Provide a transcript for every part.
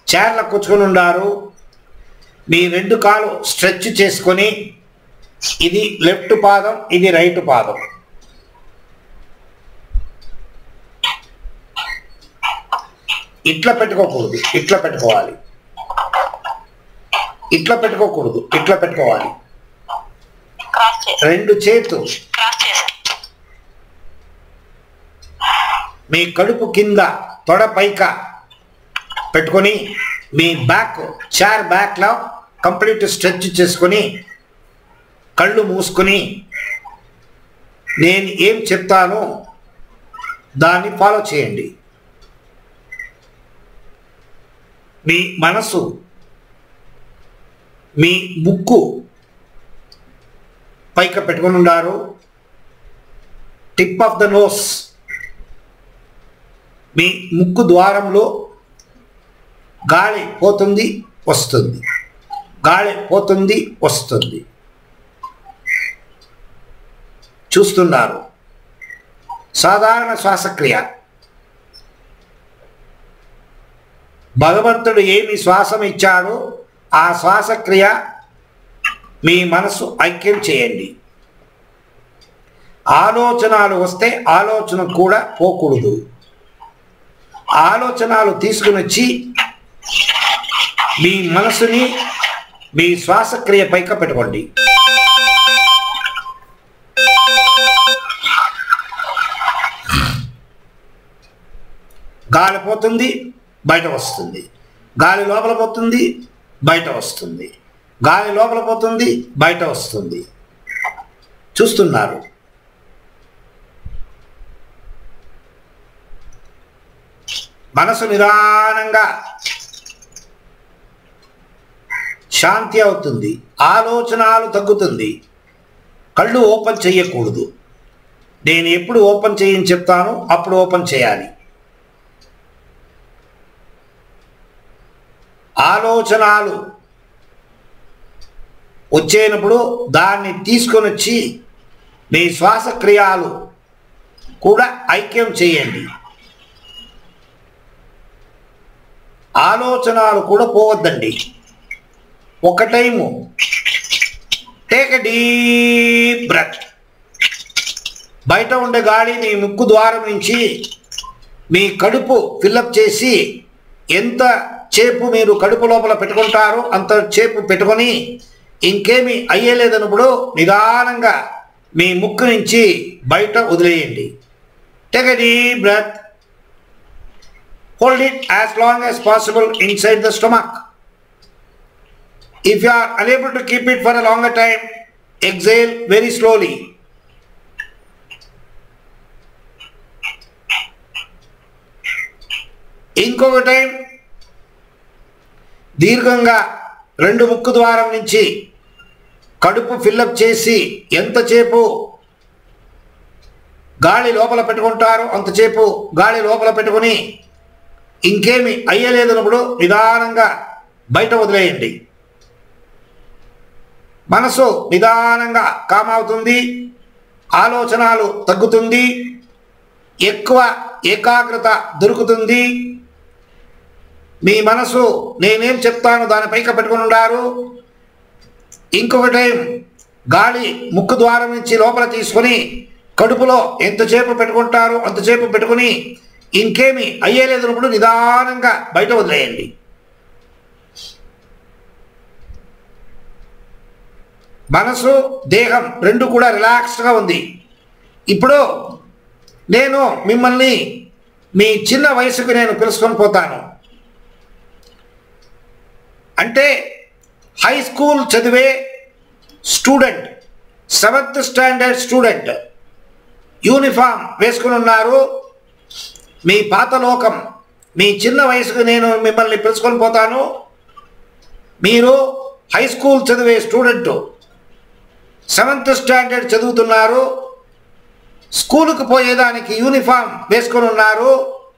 చైర్లో కూర్చుని ఉండారు మీ రెండు కాలు స్ట్రెచ్ చేసుకొని ఇది లెఫ్ట్ పాదం ఇది రైట్ పాదం ఇట్లా పెట్టుకోకూడదు ఇట్లా పెట్టుకోవాలి ఇట్లా పెట్టుకోకూడదు ఇట్లా పెట్టుకోవాలి క్రాస్ చేశాను రెండు చేతు క్రాస్ చేశాను మీ కడుపు కింద తొడ పైక పెట్టుకొని మీ బ్యాక్ చైర్ బ్యాక్లో కంప్లీట్ స్ట్రెచ్ చేసుకొని కళ్ళు మూసుకొని నేను ఏం చెప్తానో దాన్ని ఫాలో చేయండి మీ మనసు మీ ముక్కు పైక పెట్టుకొని ఉండారు టిప్ ఆఫ్ ద నోస్ మీ ముక్కు ద్వారంలో గాలి పోతుంది వస్తుంది గాలి పోతుంది వస్తుంది చూస్తున్నారు సాధారణ శ్వాసక్రియ భగవంతుడు ఏమి శ్వాసం ఇచ్చాడో ఆ శ్వాసక్రియ మీ మనసు ఐక్యం చేయండి ఆలోచనలు వస్తే ఆలోచన కూడా పోకూడదు ఆలోచనలు తీసుకుని వచ్చి మీ మనసుని మీ శ్వాసక్రియ పైక పెట్టుకోండి గాలి పోతుంది బయట వస్తుంది గాలి లోపల పోతుంది బయట వస్తుంది గాలి లోపల పోతుంది బయట వస్తుంది చూస్తున్నారు మనసు నిదానంగా శాంతి అవుతుంది ఆలోచనలు తగ్గుతుంది కళ్ళు ఓపెన్ చేయకూడదు నేను ఎప్పుడు ఓపెన్ చేయని చెప్తాను అప్పుడు ఓపెన్ చేయాలి ఆలోచనలు వచ్చేటప్పుడు దాన్ని తీసుకొని వచ్చి మీ శ్వాసక్రియాలు కూడా ఐక్యం చేయండి ఆలోచనలు కూడా పోవద్దండి ఒక టైము టేక్ డీప్ బ్రత్ బయట ఉండే గాలి మీ ముక్కు ద్వారం నుంచి మీ కడుపు ఫిల్అప్ చేసి ఎంత చేపు మీరు కడుపు లోపల పెట్టుకుంటారో అంత చేపు పెట్టుకొని ఇంకేమి అయ్యలేదన్నప్పుడు నిదానంగా మీ ముక్కు నుంచి బయట వదిలేయండి take deep breath hold it as long as possible inside the stomach. If you are unable to keep it for a longer time, exhale very slowly. ఇంకొక టైం దీర్ఘంగా రెండు ముక్కు ద్వారం నుంచి కడుపు ఫిల్అప్ చేసి ఎంతసేపు గాలి లోపల పెట్టుకుంటారో అంతసేపు గాలి లోపల పెట్టుకొని ఇంకేమి అయ్యలేదన్నప్పుడు నిదానంగా బయట వదిలేయండి మనసు నిదానంగా కామవుతుంది ఆలోచనలు తగ్గుతుంది ఎక్కువ ఏకాగ్రత దొరుకుతుంది మీ మనసు నేనేం చెప్తాను దాని పైక పెట్టుకుని ఉండారు ఇంకొక టైం గాలి ముక్కు ద్వారం నుంచి లోపల తీసుకొని కడుపులో ఎంతసేపు పెట్టుకుంటారు అంతసేపు పెట్టుకుని ఇంకేమి అయ్యేలేదన్నప్పుడు నిదానంగా బయట వదిలేయండి మనసు దేహం రెండు కూడా రిలాక్స్డ్గా ఉంది ఇప్పుడు నేను మిమ్మల్ని మీ చిన్న వయసుకు నేను పిలుచుకొని పోతాను అంటే హై స్కూల్ చదివే student seventh standard student uniform వేసుకుని ఉన్నారు మీ పాత లోకం మీ చిన్న వయసుకు నేను మిమ్మల్ని పిలుచుకొని పోతాను మీరు హై స్కూల్ చదివే స్టూడెంట్ సెవెంత్ స్టాండర్డ్ చదువుతున్నారు స్కూలుకు పోయేదానికి యూనిఫామ్ వేసుకొని ఉన్నారు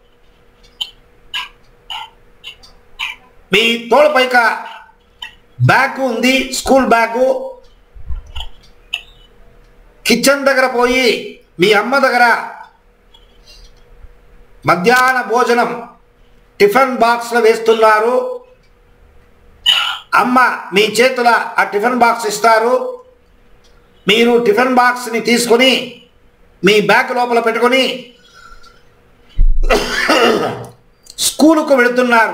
మీ తోడ పైక బ్యాగ్ ఉంది స్కూల్ బ్యాగు కిచెన్ దగ్గర పోయి మీ అమ్మ దగ్గర మధ్యాహ్న భోజనం టిఫిన్ బాక్స్లో వేస్తున్నారు అమ్మ మీ చేతుల ఆ టిఫిన్ బాక్స్ ఇస్తారు మీరు టిఫిన్ బాక్స్ని తీసుకొని మీ బ్యాగ్ లోపల పెట్టుకొని స్కూలుకు వెళుతున్నారు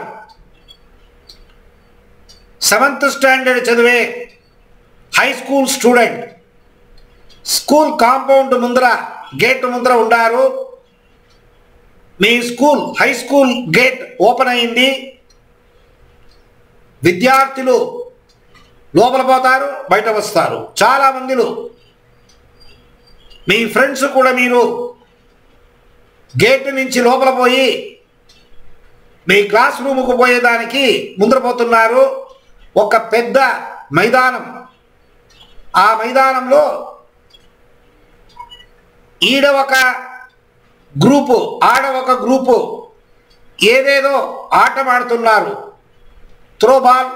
సెవెంత్ స్టాండర్డ్ చదివే high school student school compound ముందర గేట్ ముందర ఉండారు మీ school high school gate open అయింది విద్యార్థులు లోపల పోతారు బయట వస్తారు చాలా మందిలు మీ ఫ్రెండ్స్ కూడా మీరు గేట్ నుంచి లోపల పోయి మీ క్లాస్ రూముకు పోయేదానికి ముందర పోతున్నారు ఒక పెద్ద మైదానం ఆ మైదానంలో ఈడ ఒక గ్రూపు ఆడ ఒక గ్రూపు ఏదేదో ఆట ఆడుతున్నారు త్రోబాల్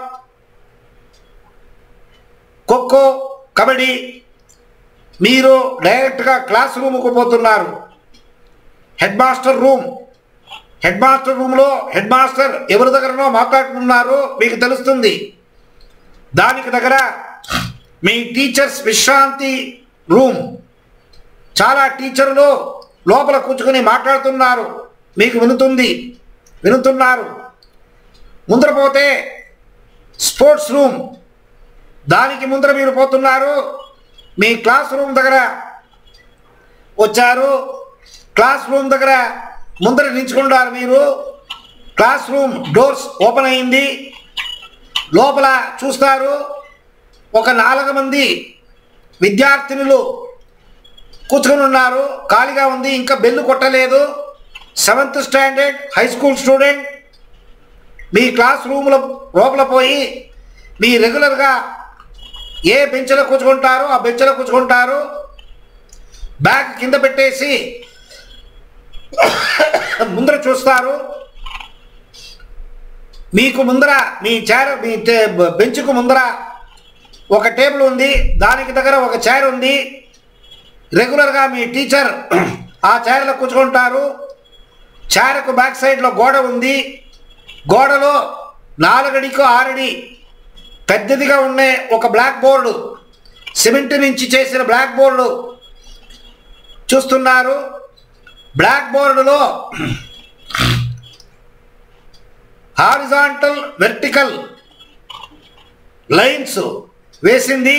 ఖోఖో కబడ్డీ మీరు డైరెక్ట్గా క్లాస్ రూముకు పోతున్నారు head master room head master రూమ్లో హెడ్ మాస్టర్ ఎవరి దగ్గరనో మాట్లాడుతున్నారు మీకు తెలుస్తుంది దానికి దగ్గర మీ టీచర్స్ విశ్రాంతి రూమ్ చాలా టీచర్లు లోపల కూర్చుకొని మాట్లాడుతున్నారు మీకు వినుతుంది వినుతున్నారు ముందర పోతే స్పోర్ట్స్ రూమ్ దానికి ముందర మీరు పోతున్నారు మీ క్లాస్ రూమ్ దగ్గర వచ్చారు క్లాస్ రూమ్ దగ్గర ముందర నించుకుంటారు మీరు క్లాస్ రూమ్ డోర్స్ ఓపెన్ అయింది లోపల చూస్తారు ఒక నాలుగు మంది విద్యార్థినులు కూర్చుని ఉన్నారు ఖాళీగా ఉంది ఇంకా బెల్లు కొట్టలేదు seventh standard high school student మీ క్లాస్ రూమ్లో లోపల పోయి మీ రెగ్యులర్గా ఏ బెంచ్లో కూర్చుకుంటారో ఆ బెంచ్లో కూర్చుకుంటారు బ్యాగ్ కింద పెట్టేసి ముందర చూస్తారు మీకు ముందర మీ చైర్ మీ టే- బెంచ్కు ముందర ఒక టేబుల్ ఉంది దానికి దగ్గర ఒక చైర్ ఉంది రెగ్యులర్గా మీ టీచర్ ఆ చైర్లో కూర్చుకుంటారు చైర్కు బ్యాక్ సైడ్లో గోడ ఉంది గోడలో నాలుగడికో ఆరడి పెద్దదిగా ఉండే ఒక బ్లాక్ బోర్డు సిమెంట్ నుంచి చేసిన బ్లాక్ బోర్డు చూస్తున్నారు బ్లాక్ బోర్డులో హారిజాంటల్ వెర్టికల్ లైన్స్ వేసింది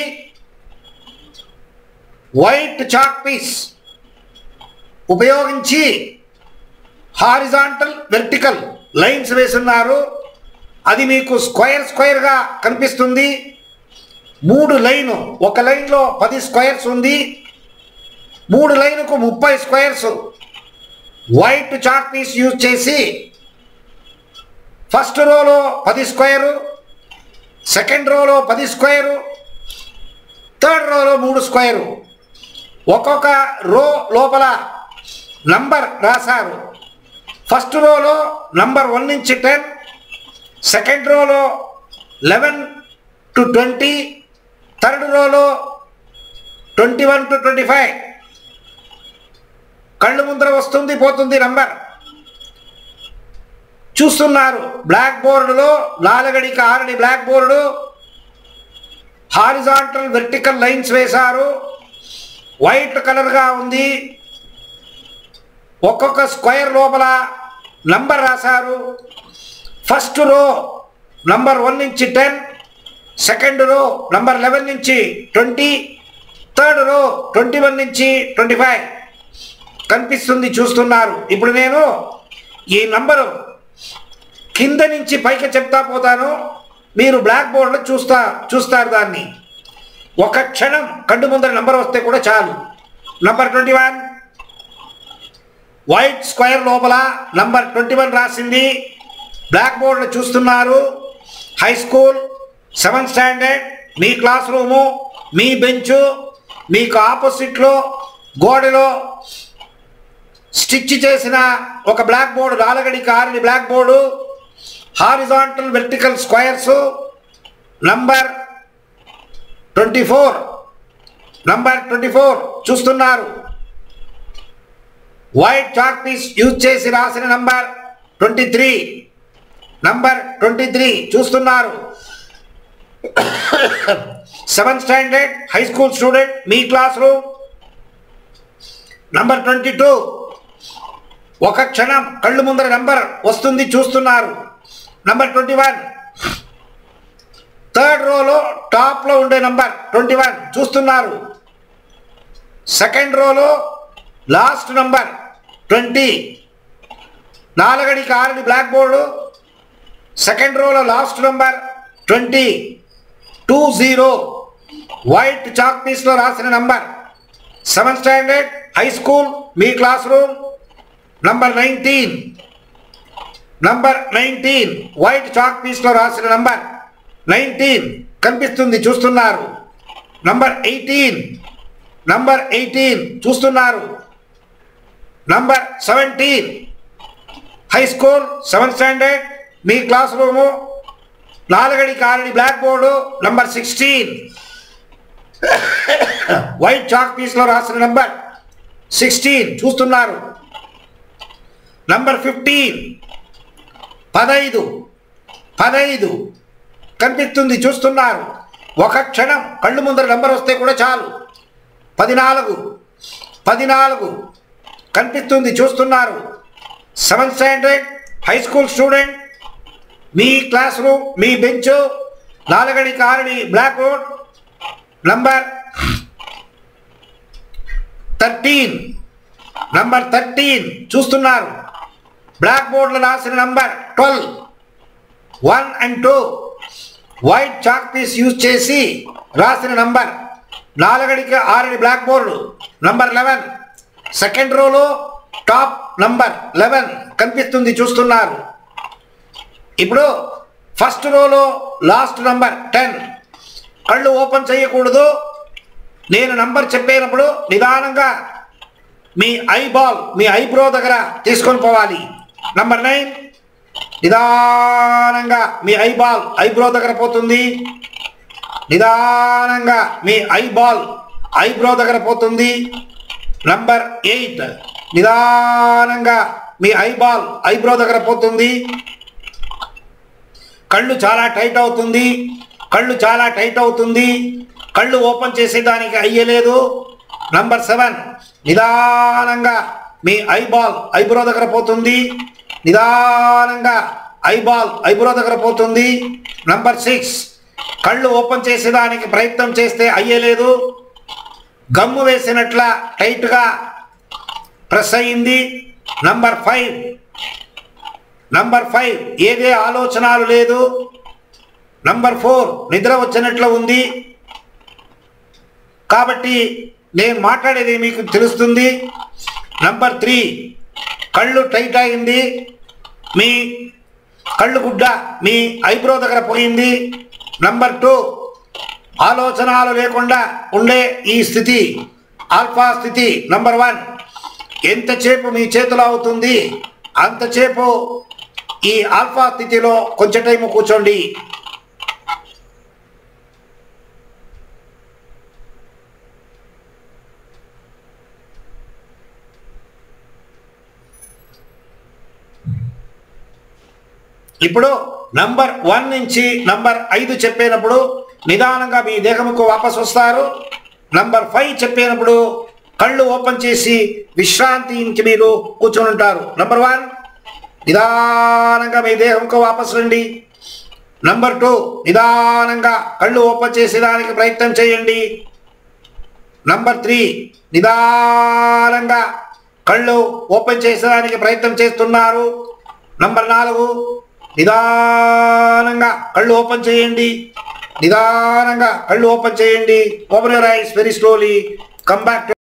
వైట్ చాక్ పీస్ ఉపయోగించి హారిజాంటల్ వెర్టికల్ లైన్స్ వేస్తున్నారు అది మీకు స్క్వేర్ స్క్వేర్గా కనిపిస్తుంది మూడు లైను ఒక లైన్లో పది స్క్వేర్స్ ఉంది మూడు లైన్కు ముప్పై squares white chalk piece use చేసి ఫస్ట్ రోలో పది స్క్వేరు సెకండ్ రోలో పది స్క్వేరు థర్డ్ రోలో మూడు స్క్వేరు ఒక్కొక్క రో లోపల నంబర్ రాశారు ఫస్ట్ రోలో నంబర్ వన్ నుంచి టెన్ సెకండ్ రోలో లెవెన్ టు ట్వంటీ థర్డ్ రోలో twenty one to twenty five కళ్ళు ముందర వస్తుంది పోతుంది నంబర్ చూస్తున్నారు బ్లాక్ బోర్డులో నాలుగడికి ఆరడి black board horizontal vertical lines వేశారు వైట్ కలర్గా ఉంది ఒక్కొక్క స్క్వేర్ లోపల నంబర్ రాశారు ఫస్ట్ రో నంబర్ వన్ నుంచి ten second row number eleven నుంచి twenty third row twenty one నుంచి ట్వంటీ ఫైవ్ కనిపిస్తుంది చూస్తున్నారు ఇప్పుడు నేను ఈ నంబరు కింద నుంచి పైకి చెప్తా పోతాను మీరు బ్లాక్ బోర్డులో చూస్తా చూస్తారు దాన్ని ఒక క్షణం కళ్ళు ముందర నంబర్ వస్తే కూడా చాలు number twenty one white square లోపల నంబర్ ట్వంటీ వన్ రాసింది బ్లాక్ బోర్డులో చూస్తున్నారు హై స్కూల్ సెవెంత్ స్టాండర్డ్ మీ క్లాస్ రూము మీ బెంచు మీకు ఆపోజిట్లో గోడలో స్టిచ్ చేసిన ఒక బ్లాక్ బోర్డు నాలుగడి కారుని black board horizontal vertical squares number twenty four number twenty four చూస్తున్నారు వైట్ చాక్ పీస్ యూజ్ చేసి రాసిన number twenty three number twenty three చూస్తున్నారు seventh standard high school student మీ class room number twenty two ఒక క్షణం కళ్ళు ముందర number వస్తుంది చూస్తున్నారు నంబర్ ట్వంటీ వన్ థర్డ్ రోలో టాప్లో ఉండే నంబర్ ట్వంటీ వన్ చూస్తున్నారు సెకండ్ రోలో లాస్ట్ నంబర్ ట్వంటీ నాలుగడికి ఆరుడి బ్లాక్ బోర్డు సెకండ్ రోలో last number twenty two zero white chalk పీస్లో రాసిన number seventh standard high school మీ class room number nineteen number nineteen white chalk పీస్లో రాసిన నంబర్ నైన్టీన్ కనిపిస్తుంది చూస్తున్నారు నంబర్ ఎయిటీన్ నంబర్ ఎయిటీన్ చూస్తున్నారు number seventeen high school seventh standard మీ class room నాలుగడి కారడి black board number sixteen white chalk పీస్లో రాసిన నంబర్ సిక్స్టీన్ చూస్తున్నారు నంబర్ ఫిఫ్టీన్ పదైదు పదైదు కనిపిస్తుంది చూస్తున్నారు ఒక క్షణం కళ్ళు ముందర నంబర్ వస్తే కూడా చాలు పదినాలుగు పదినాలుగు కనిపిస్తుంది చూస్తున్నారు seventh standard high school student మీ క్లాస్ రూమ్ మీ బెంచ్ నాలుగడి కారడి black board number thirteen number thirteen చూస్తున్నారు బ్లాక్ బోర్డులో రాసిన number twelve one and two white chalk piece use చేసి రాసిన నంబర్ నాలుగడికి ఆరడి black board number eleven second రోలో టాప్ నంబర్ లెవెన్ కనిపిస్తుంది చూస్తున్నారు ఇప్పుడు ఫస్ట్ రోలో లాస్ట్ నంబర్ టెన్ కళ్ళు ఓపెన్ చేయకూడదు నేను నంబర్ చెప్పేటప్పుడు నిదానంగా మీ ఐ బాల్ మీ ఐబ్రో దగ్గర తీసుకొని పోవాలి నంబర్ నైన్ నిదానంగా మీ ఐ బాల్ ఐబ్రో దగ్గర పోతుంది నిదానంగా మీ ఐ బాల్ ఐబ్రో దగ్గర పోతుంది నంబర్ ఎయిట్ నిదానంగా మీ ఐ బాల్ ఐబ్రో దగ్గర పోతుంది కళ్ళు చాలా టైట్ అవుతుంది కళ్ళు చాలా టైట్ అవుతుంది కళ్ళు ఓపెన్ చేసేదానికి అయ్యలేదు నంబర్ సెవెన్ నిదానంగా మీ ఐబాల్ ఐబ్రో దగ్గర పోతుంది నిదానంగా ఐబాల్ ఐబ్రో దగ్గర పోతుంది నంబర్ సిక్స్ కళ్ళు ఓపెన్ చేసేదానికి ప్రయత్నం చేస్తే అయ్యలేదు గమ్ము వేసినట్ల టైట్గా ప్రెస్ అయింది నంబర్ ఫైవ్ నంబర్ ఫైవ్ ఏదే ఆలోచనలు లేదు నంబర్ ఫోర్ నిద్ర వచ్చినట్లు ఉంది కాబట్టి నేను మాట్లాడేది మీకు తెలుస్తుంది నంబర్ త్రీ కళ్ళు టైట్ అయింది మీ కళ్ళు గుడ్డ మీ ఐబ్రో దగ్గర పోయింది నంబర్ టూ ఆలోచనలు లేకుండా ఉండే ఈ స్థితి ఆల్ఫా స్థితి నంబర్ వన్ ఎంతసేపు మీ చేతిలో అవుతుంది అంతసేపు ఈ ఆల్ఫా స్థితిలో కొంచెం టైం కూర్చోండి ఇప్పుడు నంబర్ వన్ నుంచి నంబర్ ఐదు చెప్పేటప్పుడు నిదానంగా మీ దేహముకు వాపస్ వస్తారు నంబర్ ఫైవ్ చెప్పేటప్పుడు కళ్ళు ఓపెన్ చేసి విశ్రాంతికి మీరు కూర్చొని ఉంటారు నంబర్ వన్ నిదానంగా మీ దేహంకు వాపస్ రండి నంబర్ టూ నిదానంగా కళ్ళు ఓపెన్ చేసేదానికి ప్రయత్నం చేయండి నంబర్ త్రీ నిదానంగా కళ్ళు ఓపెన్ చేసేదానికి ప్రయత్నం చేస్తున్నారు నంబర్ నాలుగు నిదానంగా కళ్ళు ఓపెన్ చేయండి నిదానంగా కళ్ళు ఓపెన్ చేయండి open your eyes very slowly come back